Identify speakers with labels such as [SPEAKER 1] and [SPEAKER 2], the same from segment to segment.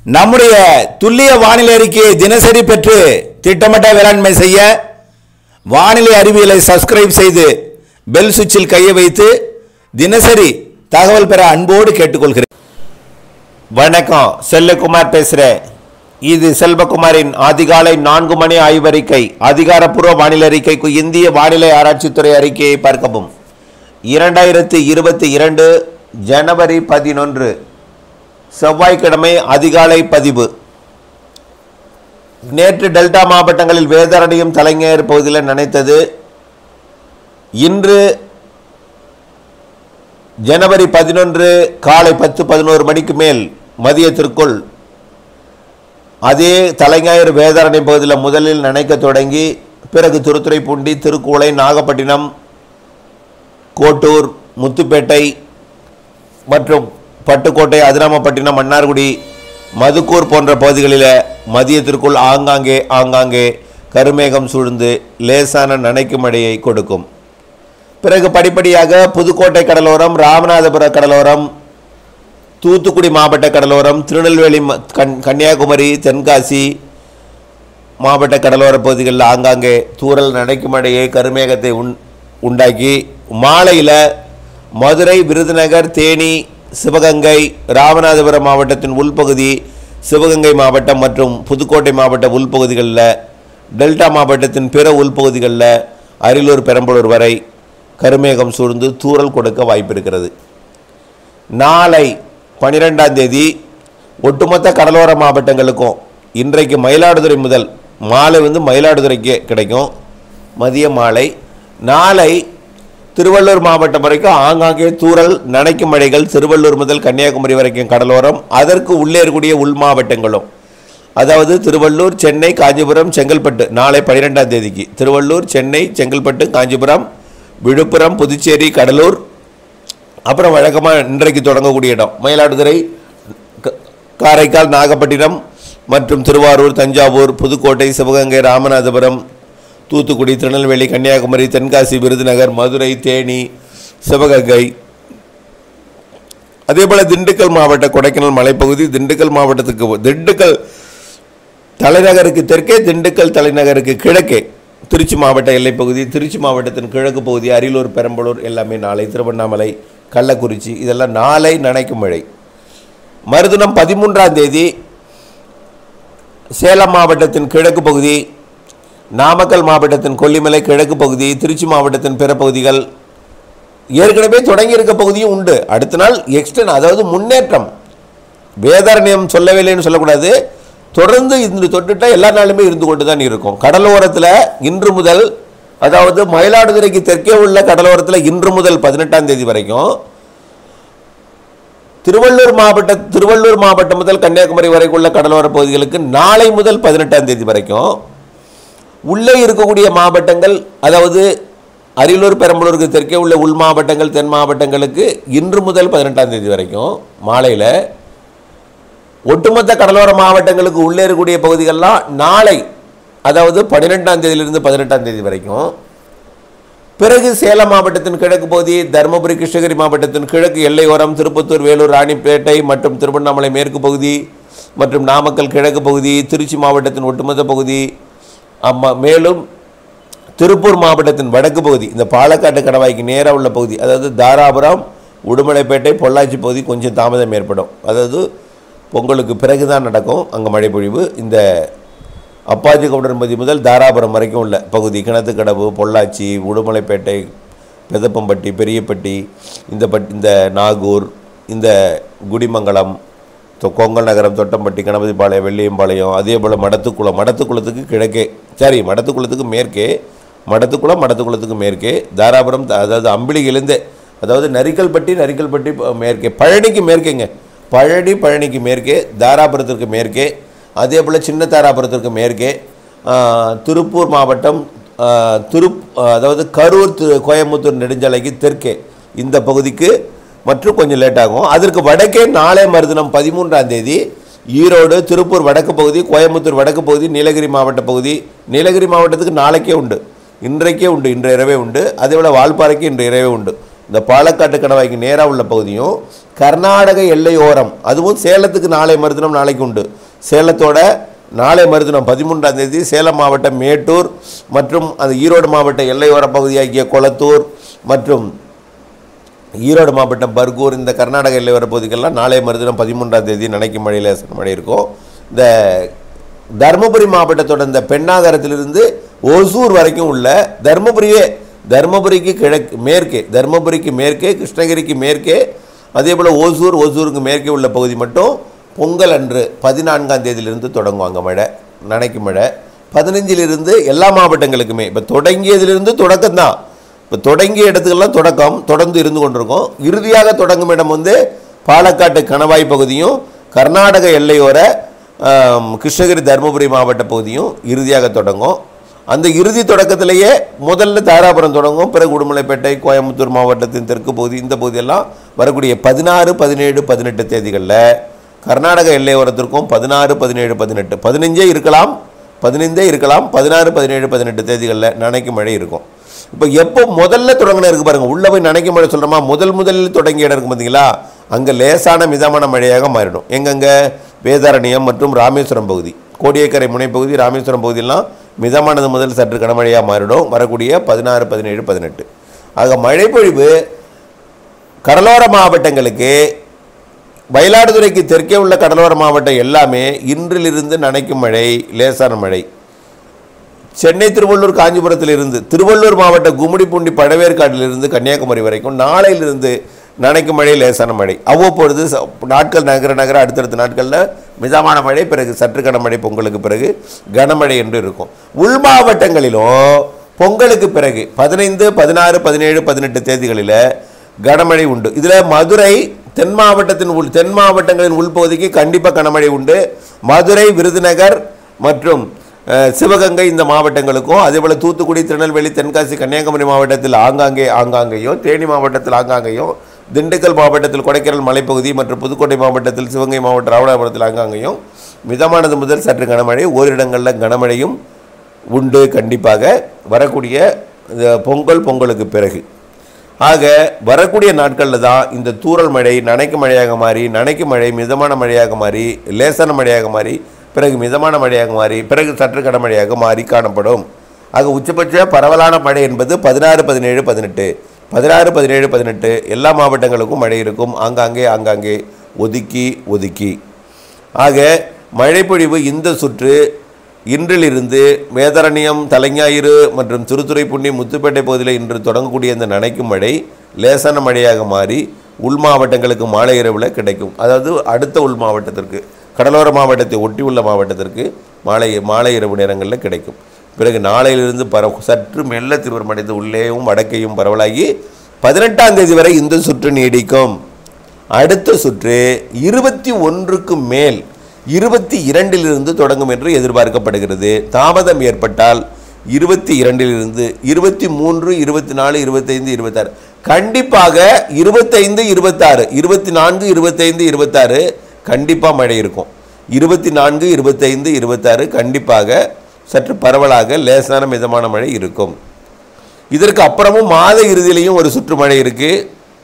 [SPEAKER 1] நம்முடைய துல்லிய வானிலை அறிக்கையை தினசரி பெற்று திட்டமிட்ட வேளாண்மை செய்ய வானிலை அறிவியலை சப்ஸ்கிரைப் செய்து பெல் சுவிட்சில் கையை வைத்து தினசரி தகவல் பெற அன்போடு கேட்டுக்கொள்கிறேன் வணக்கம் செல்லகுமார் பேசுகிறேன் இது செல்வகுமாரின் அதிகாலை நான்கு மணி ஆய்வறிக்கை அதிகாரப்பூர்வ வானிலை அறிக்கைக்கு இந்திய வானிலை ஆராய்ச்சித்துறை அறிக்கையை பார்க்கவும் இரண்டாயிரத்தி இருபத்தி இரண்டு ஜனவரி பதினொன்று செவ்வாய்க்கிழமை அதிகாலை பதிவு நேற்று டெல்டா மாவட்டங்களில் வேதாரண்யம் தலைஞர் பகுதியில் நினைத்தது இன்று ஜனவரி பதினொன்று காலை பத்து பதினோரு மணிக்கு மேல் மதியத்திற்குள் அதே தலைஞாயிறு வேதாரண்யம் பகுதியில் முதலில் நினைக்க தொடங்கி பிறகு திருத்துறைப்பூண்டி திருக்கூளை நாகப்பட்டினம் கோட்டூர் முத்துப்பேட்டை மற்றும் பட்டுக்கோட்டை அதிராமப்பட்டினம் மன்னார்குடி மதுக்கூர் போன்ற பகுதிகளில் மதியத்திற்குள் ஆங்காங்கே ஆங்காங்கே கருமேகம் சூழ்ந்து லேசான நனைக்கும் மழையை கொடுக்கும் பிறகு படிப்படியாக புதுக்கோட்டை கடலோரம் ராமநாதபுர கடலோரம் தூத்துக்குடி மாவட்ட கடலோரம் திருநெல்வேலி ம- கன் கன்னியாகுமரி தென்காசி மாவட்ட கடலோர பகுதிகளில் ஆங்காங்கே தூறல் நனைக்கும் மழையை கருமேகத்தை உண் உண்டாக்கி மாலையில் மதுரை விருதுநகர் தேனி சிவகங்கை ராமநாதபுரம் மாவட்டத்தின் உள்பகுதி சிவகங்கை மாவட்டம் மற்றும் புதுக்கோட்டை மாவட்ட உள்பகுதிகளில் டெல்டா மாவட்டத்தின் பிற உள்பகுதிகளில் அரியலூர் பெரம்பலூர் வரை கருமேகம் சூழ்ந்து தூறல் கொடுக்க வாய்ப்பிருக்கிறது நாளை பன்னிரெண்டாம் தேதி ஒட்டுமொத்த கடலோர மாவட்டங்களுக்கும் இன்றைக்கு மயிலாடுதுறை முதல் மாலை வந்து மயிலாடுதுறைக்கு கிடைக்கும் மதிய மாலை நாளை திருவள்ளூர் மாவட்டம் வரைக்கும் ஆங்காங்கே தூறல் நனைக்கும் மழைகள் திருவள்ளூர் முதல் கன்னியாகுமரி வரைக்கும் கடலோரம் அதற்கு உள்ளே இருக்கக்கூடிய உள் மாவட்டங்களும் அதாவது திருவள்ளூர் சென்னை காஞ்சிபுரம் செங்கல்பட்டு நாளை பன்னிரெண்டாம் தேதிக்கு திருவள்ளூர் சென்னை செங்கல்பட்டு காஞ்சிபுரம் விழுப்புரம் புதுச்சேரி கடலூர் அப்புறம் வழக்கமாக இன்றைக்கு தொடங்கக்கூடிய இடம் மயிலாடுதுறை க- காரைக்கால் நாகப்பட்டினம் மற்றும் திருவாரூர் தஞ்சாவூர் புதுக்கோட்டை சிவகங்கை ராமநாதபுரம் தூத்துக்குடி திருநெல்வேலி கன்னியாகுமரி தென்காசி விருதுநகர் மதுரை தேனி சிவகங்கை அதே போல் திண்டுக்கல் மாவட்ட கொடைக்கானல் மலைப்பகுதி திண்டுக்கல் மாவட்டத்துக்கு திண்டுக்கல் தலைநகருக்கு தெற்கே திண்டுக்கல் தலைநகருக்கு கிழக்கே திருச்சி மாவட்ட எல்லைப்பகுதி திருச்சி மாவட்டத்தின் கிழக்கு பகுதி அரியலூர் பெரம்பலூர் எல்லாமே நாளை திருவண்ணாமலை கள்ளக்குறிச்சி இதெல்லாம் நாளை நனைக்கும் மழை மறுதினம் பதிமூன்றாம் தேதி சேலம் மாவட்டத்தின் கிழக்கு பகுதி நாமக்கல் மாவட்டத்தின் கொல்லிமலை கிழக்கு பகுதி திருச்சி மாவட்டத்தின் பிற பகுதிகள் ஏற்கனவே தொடங்கியிருக்க பகுதியும் உண்டு அடுத்த நாள் எக்ஸ்டன் அதாவது முன்னேற்றம் வேதாரண்யம் சொல்லவில்லைன்னு சொல்லக்கூடாது தொடர்ந்து இந்த தொட்டுட்டா எல்லா நாளுமே இருந்து கொண்டு தான் இருக்கும் கடலோரத்தில் இன்று முதல் அதாவது மயிலாடுதுறைக்கு தெற்கே உள்ள கடலோரத்தில் இன்று முதல் பதினெட்டாம் தேதி வரைக்கும் திருவள்ளூர் மாவட்ட திருவள்ளூர் மாவட்டம் முதல் கன்னியாகுமரி வரைக்கும் உள்ள கடலோர பகுதிகளுக்கு நாளை முதல் பதினெட்டாம் தேதி வரைக்கும் உள்ளே இருக்கக்கூடிய மாவட்டங்கள் அதாவது அரியலூர் பெரம்பலூருக்கு தெற்கே உள்ள உள் மாவட்டங்கள் தென் மாவட்டங்களுக்கு இன்று முதல் பதினெட்டாம் தேதி வரைக்கும் மாலையில் ஒட்டுமொத்த கடலோர மாவட்டங்களுக்கு உள்ளே இருக்கக்கூடிய பகுதிகள்லாம் நாளை அதாவது பன்னிரெண்டாம் தேதியிலிருந்து பதினெட்டாம் தேதி வரைக்கும் பிறகு சேலம் மாவட்டத்தின் கிழக்கு பகுதி தருமபுரி கிருஷ்ணகிரி மாவட்டத்தின் கிழக்கு எல்லையோரம் திருப்பத்தூர் வேலூர் ராணிப்பேட்டை மற்றும் திருவண்ணாமலை மேற்கு பகுதி மற்றும் நாமக்கல் கிழக்கு பகுதி திருச்சி மாவட்டத்தின் ஒட்டுமொத்த பகுதி அம்மா மேலும் திருப்பூர் மாவட்டத்தின் வடக்கு பகுதி இந்த பாலக்காட்டு கணவாய்க்கு நேராக உள்ள பகுதி அதாவது தாராபுரம் உடுமலைப்பேட்டை பொள்ளாச்சி பகுதி கொஞ்சம் தாமதம் ஏற்படும் அதாவது பொங்கலுக்கு பிறகு தான் நடக்கும் அங்கே மழை பொழிவு இந்த அப்பாச்சி கவுடன்பதி முதல் தாராபுரம் வரைக்கும் உள்ள பகுதி கிணத்துக்கடவு பொள்ளாச்சி உடுமலைப்பேட்டை பெதப்பம்பட்டி பெரியப்பட்டி இந்த பட் இந்த நாகூர் இந்த குடிமங்கலம் தொ- கொங்கல் நகரம் தொட்டம்பட்டி கணபதிபாளையம் வெள்ளியம்பாளையம் அதே போல் மடத்துக்குளம் மடத்துக்குளத்துக்கு கிழக்கே சாரி மடத்துக்குளத்துக்கு மேற்கே மடத்துக்குளம் மடத்துக்குளத்துக்கு மேற்கே தாராபுரம் த- அதாவது அம்பிளிகிலேருந்து அதாவது நரிக்கல்பட்டி நரிக்கல்பட்டி ப- மேற்கே பழனிக்கு மேற்கேங்க பழனி பழனிக்கு மேற்கே தாராபுரத்திற்கு மேற்கே அதே போல் சின்ன தாராபுரத்திற்கு மேற்கே ஆ, திருப்பூர் மாவட்டம் ஆ, திருப் அதாவது கரூர் திரு கோயம்புத்தூர் நெடுஞ்சாலைக்கு தெற்கே இந்த பகுதிக்கு மற்றும் கொஞ்சம் லேட் ஆகும் அதற்கு வடக்கே நாளை மறுதினம் பதிமூன்றாம் தேதி ஈரோடு திருப்பூர் வடக்கு பகுதி கோயம்புத்தூர் வடக்கு பகுதி நீலகிரி மாவட்ட பகுதி நீலகிரி மாவட்டத்துக்கு நாளைக்கே உண்டு இன்றைக்கே உண்டு இன்று இரவே உண்டு அதே போல் வால்பாறைக்கு இன்று இரவே உண்டு இந்த பாலக்காட்டு கணவாய்க்கு நேராக உள்ள பகுதியும் கர்நாடக எல்லையோரம் அதுவும் சேலத்துக்கு நாளை மறுதினம் நாளைக்கு உண்டு சேலத்தோட நாளை மறுதினம் பதிமூன்றாம் தேதி சேலம் மாவட்டம் மேட்டூர் மற்றும் அது ஈரோடு மாவட்ட எல்லையோர பகுதியாகிய கொளத்தூர் மற்றும் ஈரோடு மாவட்டம் பர்கூர் இந்த கர்நாடக எல்லையோர பகுதிக்கெல்லாம் நாளை மறுதினம் பதிமூன்றாம் தேதி நனைக்கும் மழை லேசர் மழை இருக்கும் இந்த தருமபுரி மாவட்டத்தோட இந்த பெண்ணாகரத்திலிருந்து ஒசூர் வரைக்கும் உள்ள தருமபுரியே தருமபுரிக்கு கிழக்கு மேற்கே தருமபுரிக்கு மேற்கே கிருஷ்ணகிரிக்கு மேற்கே அதே போல் ஓசூர் ஓசூருக்கு மேற்கே உள்ள பகுதி மட்டும் பொங்கல் அன்று பதினான்காம் தேதியிலிருந்து தொடங்குவாங்க மழை நனைக்கும் மழை பதினஞ்சிலிருந்து எல்லா மாவட்டங்களுக்குமே இப்போ தொடங்கியதிலிருந்து தொடக்கம்தான் இப்போ தொடங்கிய இடத்துக்கெல்லாம் தொடக்கம் தொடர்ந்து இருந்து கொண்டிருக்கும் இறுதியாக தொடங்கும் இடம் வந்து பாலக்காட்டு கணவாய் பகுதியும் கர்நாடக எல்லையோர ஆம், கிருஷ்ணகிரி தருமபுரி மாவட்ட பகுதியும் இறுதியாக தொடங்கும் அந்த இறுதி தொடக்கத்திலேயே முதல்ல தாராபுரம் தொடங்கும் பிறகு உடுமலைப்பேட்டை கோயம்புத்தூர் மாவட்டத்தின் தெற்கு பகுதி இந்த பகுதியெல்லாம் வரக்கூடிய பதினாறு பதினேழு பதினெட்டு தேதிகளில் கர்நாடக எல்லையோரத்திற்கும் பதினாறு பதினேழு பதினெட்டு பதினஞ்சே இருக்கலாம் பதினைந்தே இருக்கலாம் பதினாறு பதினேழு பதினெட்டு தேதிகளில் நனைக்கும் மழை இருக்கும் இப்போ எப்போ முதல்ல தொடங்கின இருக்கு பாருங்க உள்ள போய் நனைக்கும் மழை சொல்கிறோமா முதல் முதலில் தொடங்கிய இடம் இருக்கு பார்த்தீங்களா அங்கே லேசான மிதமான மழையாக மாறிடும் எங்கெங்க வேதாரண்யம் மற்றும் ராமேஸ்வரம் பகுதி கோடியக்கரை முனைப்பகுதி ராமேஸ்வரம் பகுதியெல்லாம் மிதமானது முதல் சற்று கனமழையாக மாறிடும் வரக்கூடிய பதினாறு பதினேழு பதினெட்டு ஆக மழைப்பொழிவு கடலோர மாவட்டங்களுக்கு மயிலாடுதுறைக்கு தெற்கே உள்ள கடலோர மாவட்டம் எல்லாமே இன்றிலிருந்து நனைக்கும் மழை லேசான மழை சென்னை திருவள்ளூர் காஞ்சிபுரத்தில் இருந்து திருவள்ளூர் மாவட்ட கும்மிடிப்பூண்டி பழவேற்காட்டிலிருந்து கன்னியாகுமரி வரைக்கும் நாளையிலிருந்து நனைக்கும் மழை லேசான மழை அவ்வப்பொழுது ச- நாட்கள் நகர நகர அடுத்தடுத்த நாட்களில் மிதமான மழை பிறகு சற்று கனமழை பொங்கலுக்கு பிறகு கனமழை என்று இருக்கும் உள் மாவட்டங்களிலும் பொங்கலுக்கு பிறகு பதினைந்து பதினாறு பதினேழு பதினெட்டு தேதிகளில் கனமழை உண்டு இதில் மதுரை தென் மாவட்டத்தின் உள் தென் மாவட்டங்களின் உள்பகுதிக்கு கண்டிப்பாக கனமழை உண்டு மதுரை விருதுநகர் மற்றும் அஹ், சிவகங்கை இந்த மாவட்டங்களுக்கும் அதே போல் தூத்துக்குடி திருநெல்வேலி தென்காசி கன்னியாகுமரி மாவட்டத்தில் ஆங்காங்கே ஆங்காங்கேயும் தேனி மாவட்டத்தில் ஆங்காங்கேயும் திண்டுக்கல் மாவட்டத்தில் கொடைக்கானல் மலைப்பகுதி மற்றும் புதுக்கோட்டை மாவட்டத்தில் சிவகங்கை மாவட்ட ராமநாதபுரத்தில் ஆங்காங்கேயும் மிதமானது முதல் சற்று கனமழை ஓரிடங்களில் கனமழையும் உண்டு கண்டிப்பாக வரக்கூடிய இந்த பொங்கல் பொங்கலுக்கு பிறகு ஆக வரக்கூடிய நாட்களில் தான் இந்த தூறல் மழை நனைக்கும் மழையாக மாறி நனைக்கும் மழை மிதமான மழையாக மாறி லேசான மழையாக மாறி பிறகு மிதமான மழையாக மாறி பிறகு சற்று கனமழையாக மாறி காணப்படும் ஆக உச்சபட்ச பரவலான மழை என்பது பதினாறு பதினேழு பதினெட்டு பதினாறு பதினேழு பதினெட்டு எல்லா மாவட்டங்களுக்கும் மழை இருக்கும் ஆங்காங்கே ஆங்காங்கே ஒதுக்கி ஒதுக்கி ஆக மழைப்பொழிவு இந்த சுற்று இன்றிலிருந்து வேதாரண்யம் தலைஞாயிறு மற்றும் திருத்துறைப்பூண்டி முத்துப்பேட்டை பகுதியில் இன்று தொடங்கக்கூடிய இந்த நனைக்கும் மழை லேசான மழையாக மாறி உள் மாவட்டங்களுக்கு மாலை இரவில் கிடைக்கும் அதாவது அடுத்த உள் மாவட்டத்திற்கு கடலோர மாவட்டத்தை ஒட்டி உள்ள மாவட்டத்திற்கு மாலை மாலை இரவு நேரங்களில் கிடைக்கும் பிறகு நாளையிலிருந்து பர சற்று மெல்ல தீவிரமடைந்து உள்ளேயும் வடக்கையும் பரவலாகி பதினெட்டாம் தேதி வரை இந்த சுற்று நீடிக்கும் அடுத்த சுற்று இருபத்தி ஒன்றுக்கு மேல் இருபத்தி இரண்டிலிருந்து தொடங்கும் என்று எதிர்பார்க்கப்படுகிறது தாமதம் ஏற்பட்டால் இருபத்தி இரண்டிலிருந்து இருபத்தி மூன்று இருபத்தி நாலு இருபத்தைந்து இருபத்தாறு கண்டிப்பாக இருபத்தைந்து இருபத்தாறு இருபத்தி நான்கு இருபத்தைந்து இருபத்தாறு கண்டிப்பாக மழை இருக்கும் இருபத்தி நான்கு இருபத்தைந்து இருபத்தாறு கண்டிப்பாக சற்று பரவலாக லேசான மிதமான மழை இருக்கும் இதற்கு அப்புறமும் மாத இறுதியிலையும் ஒரு சுற்று மழை இருக்குது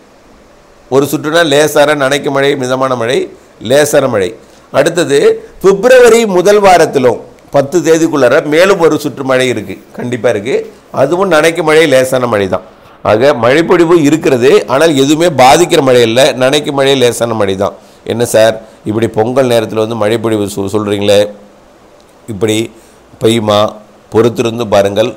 [SPEAKER 1] ஒரு சுற்றுனா லேசான நனைக்கும் மழை மிதமான மழை லேசான மழை அடுத்தது பிப்ரவரி முதல் வாரத்திலும் பத்து தேதிக்குள்ளார மேலும் ஒரு சுற்று மழை இருக்குது கண்டிப்பாக இருக்குது அதுவும் நனைக்கும் மழை லேசான மழை தான் ஆக மழைப்பொழிவு இருக்கிறது ஆனால் எதுவுமே பாதிக்கிற மழை இல்லை நனைக்கும் மழை லேசான மழை தான் என்ன சார் இப்படி பொங்கல் நேரத்தில் வந்து மழைப்பொழிவு சொல் சொல்கிறீங்களே இப்படி பெய்யுமா பொறுத்திருந்து பாருங்கள்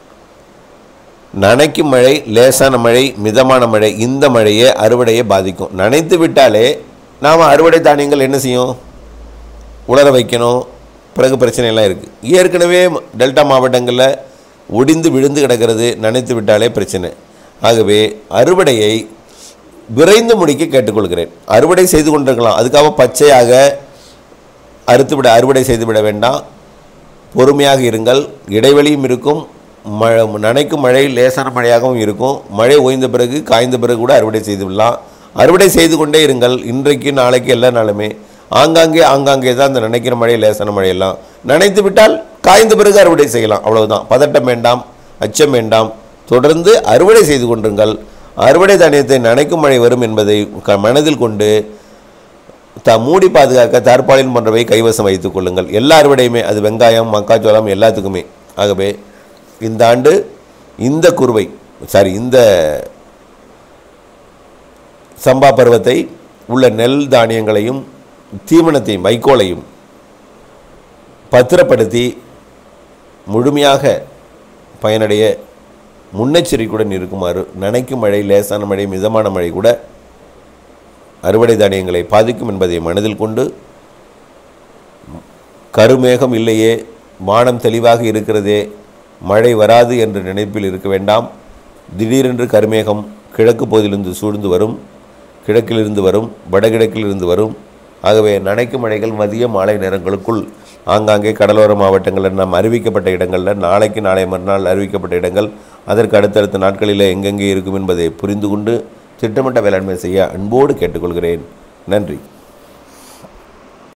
[SPEAKER 1] நனைக்கும் மழை லேசான மழை மிதமான மழை இந்த மழையே அறுவடையை பாதிக்கும் நனைத்து விட்டாலே நாம் அறுவடை தானியங்கள் என்ன செய்யும் உலர வைக்கணும் பிறகு பிரச்சனையெல்லாம் இருக்குது ஏற்கனவே டெல்டா மாவட்டங்களில் ஒடிந்து விழுந்து கிடக்கிறது நனைத்து விட்டாலே பிரச்சனை ஆகவே அறுவடையை விரைந்து முடிக்க கேட்டுக்கொள்கிறேன் அறுவடை செய்து கொண்டிருக்கலாம் அதுக்காக பச்சையாக அறுத்துவிட அறுவடை செய்துவிட வேண்டாம் பொறுமையாக இருங்கள் இடைவெளியும் இருக்கும் மழை நனைக்கும் மழை லேசான மழையாகவும் இருக்கும் மழை ஓய்ந்த பிறகு காய்ந்த பிறகு கூட அறுவடை செய்து விடலாம் அறுவடை செய்து கொண்டே இருங்கள் இன்றைக்கு நாளைக்கு எல்லா நாளுமே ஆங்காங்கே ஆங்காங்கே தான் அந்த நினைக்கிற மழை லேசான மழையெல்லாம் நனைத்து விட்டால் காய்ந்த பிறகு அறுவடை செய்யலாம் அவ்வளவுதான் பதட்டம் வேண்டாம் அச்சம் வேண்டாம் தொடர்ந்து அறுவடை செய்து கொண்டிருங்கள் அறுவடை தானியத்தை நனைக்கும் மழை வரும் என்பதை க- மனதில் கொண்டு த மூடி பாதுகாக்க தற்பாலின் போன்றவை கைவசம் வைத்துக் கொள்ளுங்கள் எல்லா அறுவடையுமே அது வெங்காயம் மக்காச்சோளம் எல்லாத்துக்குமே ஆகவே இந்த ஆண்டு இந்த குருவை சாரி இந்த சம்பா பருவத்தை உள்ள நெல் தானியங்களையும் தீவனத்தையும் வைக்கோலையும் பத்திரப்படுத்தி முழுமையாக பயனடைய முன்னெச்சரிக்கையுடன் இருக்குமாறு நனைக்கும் மழை லேசான மழை மிதமான மழை கூட அறுவடை தானியங்களை பாதிக்கும் என்பதை மனதில் கொண்டு கருமேகம் இல்லையே வானம் தெளிவாக இருக்கிறதே மழை வராது என்ற நினைப்பில் இருக்க வேண்டாம் திடீரென்று கருமேகம் கிழக்கு பகுதியிலிருந்து சூழ்ந்து வரும் கிழக்கிலிருந்து வரும் வடகிழக்கிலிருந்து வரும் ஆகவே நனைக்கும் மழைகள் மதிய மாலை நேரங்களுக்குள் ஆங்காங்கே கடலோர மாவட்டங்களில் நாம் அறிவிக்கப்பட்ட இடங்களில் நாளைக்கு நாளை மறுநாள் அறிவிக்கப்பட்ட இடங்கள் அதற்கு அடுத்தடுத்த நாட்களில் எங்கெங்கே இருக்கும் என்பதை புரிந்து கொண்டு திட்டமிட்ட வேளாண்மை செய்ய அன்போடு கேட்டுக்கொள்கிறேன் நன்றி